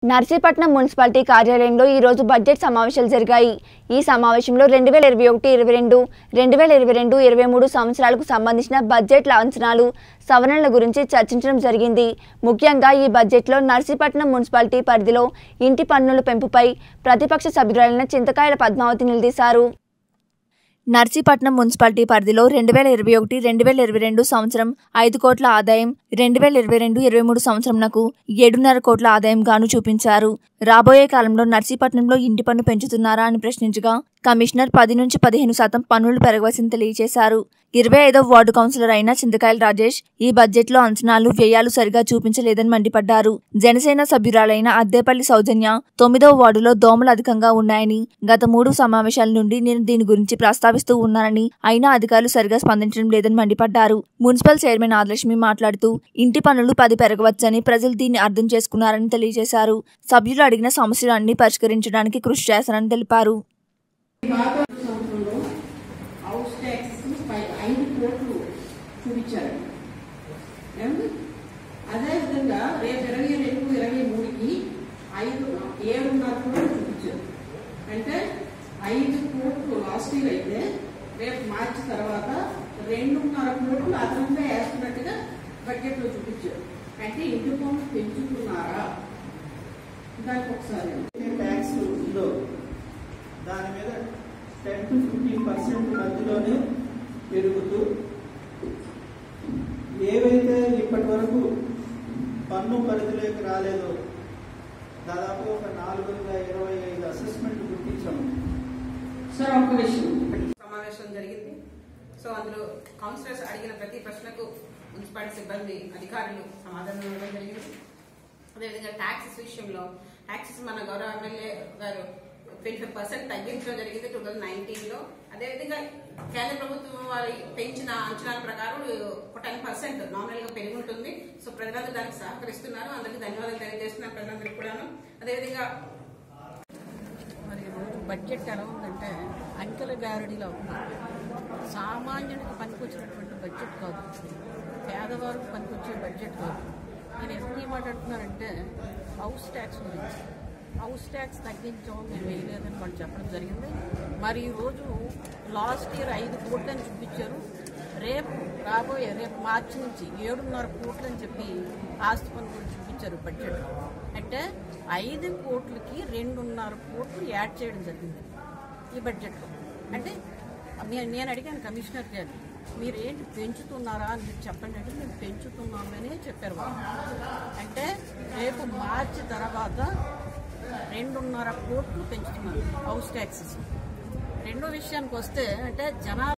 Narsipatnam municipality కార్యాలయంలో ఈ రోజు బడ్జెట్ సమావేశాలు జరిగాయి ఈ సమావేశంలో రెండు వేల ఇరవై ఒకటి ఇరవై రెండు రెండు వేల ఇరవై రెండు ఇరవై మూడు సంవత్సరాలకు సంబంధించిన బడ్జెట్ల అంచనాలు సవరణల గురించి చర్చించడం జరిగింది ముఖ్యంగా ఈ బడ్జెట్లో నర్సీపట్నం మున్సిపాలిటీ పరిధిలో ఇంటి పన్నుల పెంపుపై ప్రతిపక్ష సభ్యురాలైన చింతకాయల పద్మావతి నిలదీశారు నర్సీపట్నం మున్సిపాలిటీ పరిధిలో రెండు వేల ఇరవై ఒకటి రెండు వేల ఇరవై రెండు సంవత్సరం ఐదు కోట్ల ఆదాయం రెండు వేల ఇరవై రెండు ఇరవై మూడు సంవత్సరంనకు ఏడున్నర కోట్ల ఆదాయం గాను చూపించారు రాబోయే కాలంలో నర్సీపట్నంలో ఇంటి పన్ను పెంచుతున్నారా అని ప్రశ్నించగా కమిషనర్ పది నుంచి పదిహేను శాతం పన్నులు పెరగవలసింది తెలియజేశారు ఇరవై ఐదో వార్డు కౌన్సిలర్ అయిన చింతకాయల రాజేష్ ఈ బడ్జెట్లో అంచనాలు వ్యయాలు సరిగా చూపించలేదని మండిపడ్డారు జనసేన సభ్యురాలైన అద్దేపల్లి సౌజన్య తొమ్మిదవ వార్డులో దోమలు అధికంగా ఉన్నాయని గత మూడు సమావేశాల నుండి నేను దీని గురించి ప్రస్తావిస్తూ ఉన్నానని అయినా అధికారులు సరిగా స్పందించడం లేదని మండిపడ్డారు మున్సిపల్ చైర్మన్ ఆదలక్ష్మి మాట్లాడుతూ ఇంటి పనులు పది పెరగవచ్చని ప్రజలు దీన్ని అర్థం చేసుకున్నారని తెలియజేశారు సభ్యులు అడిగిన సమస్యలన్నీ పరిష్కరించడానికి కృషి చేస్తారని తెలిపారు పాత సంవత్సరంలో హౌస్ ట్యాక్స్ పై ఐదు కోట్లు చూపించారు ఏమండి? అదేవిధంగా రేపు ఇరవై రెండు ఇరవై మూడుకి ఐదు ఏడున్నర కోట్లు చూపించారు అంటే ఐదు కోట్లు లాస్ట్ ఇయర్ అయితే రేపు మార్చి తర్వాత రెండున్నర కోట్లు అదనంగా వేస్తున్నట్టుగా బడ్జెట్లో చూపించారు అంటే ఇంటి పన్ను పెంచుతున్నారా దానికి ఒకసారి ట్యాక్స్ ఉందో దాని మీద టెన్ టు ఫిఫ్టీన్ పర్సెంట్ మధ్యలోనే పెరుగుతూ ఏవైతే ఇప్పటి వరకు పన్ను పరిధిలోకి రాలేదో దాదాపు ఒక నాలుగు వందల ఇరవై ఐదు అసెస్మెంట్ గుర్తించాము సార్ ఒక విషయం సమావేశం జరిగింది సో అందులో కౌన్సిలర్స్ అడిగిన ప్రతి ప్రశ్నకు మున్సిపాలిటీ సిబ్బంది అధికారులు సమాధానం ఇవ్వడం జరిగింది అదేవిధంగా ట్యాక్సెస్ విషయంలో ట్యాక్సెస్ మన గౌరవ ఎమ్మెల్యే గారు ట్వంటీ ఫైవ్ పర్సెంట్ తగ్గించడం జరిగింది టూ థౌజండ్ నైన్టీన్ లో అదేవిధంగా కేంద్ర ప్రభుత్వం వారి పెంచిన అంచనాల ప్రకారం ఒక టెన్ పర్సెంట్ నామినల్ గా పెరిగి ఉంటుంది సో ప్రజలందరూ దానికి సహకరిస్తున్నారు అందరికీ ధన్యవాదాలు తెలియజేస్తున్నారు ప్రజలందరికీ కూడాను అదేవిధంగా మరి ఈరోజు బడ్జెట్ ఎలా ఉందంటే అంకెల గారడిలో ఉంది సామాన్యుడికి పనికొచ్చినటువంటి బడ్జెట్ కాదు పేదవారికి పనికొచ్చే బడ్జెట్ కాదు నేను ఎందుకు ఈ మాట అంటున్నానంటే హౌస్ ట్యాక్స్ గురించి హౌస్ ట్యాక్స్ తగ్గించాం మేము వేయలేదని వాళ్ళు చెప్పడం జరిగింది మరి ఈరోజు లాస్ట్ ఇయర్ ఐదు కోట్లని చూపించారు రేపు రాబోయే రేపు మార్చి నుంచి ఏడున్నర కోట్లు అని చెప్పి ఆస్తి పన్ను కూడా చూపించారు బడ్జెట్ అంటే ఐదు కోట్లకి రెండున్నర కోట్లు యాడ్ చేయడం జరిగింది ఈ బడ్జెట్లో అంటే నేను నేను అడిగాను కమిషనర్ గారు మీరు ఏంటి పెంచుతున్నారా అని మీరు చెప్పండి అంటే మేము పెంచుతున్నామని చెప్పారు వాళ్ళు అంటే రేపు మార్చి తర్వాత రెండున్నర కోట్లు పెంచుతున్నారు హౌస్ ట్యాక్సెస్ రెండో విషయానికి వస్తే అంటే జనాలు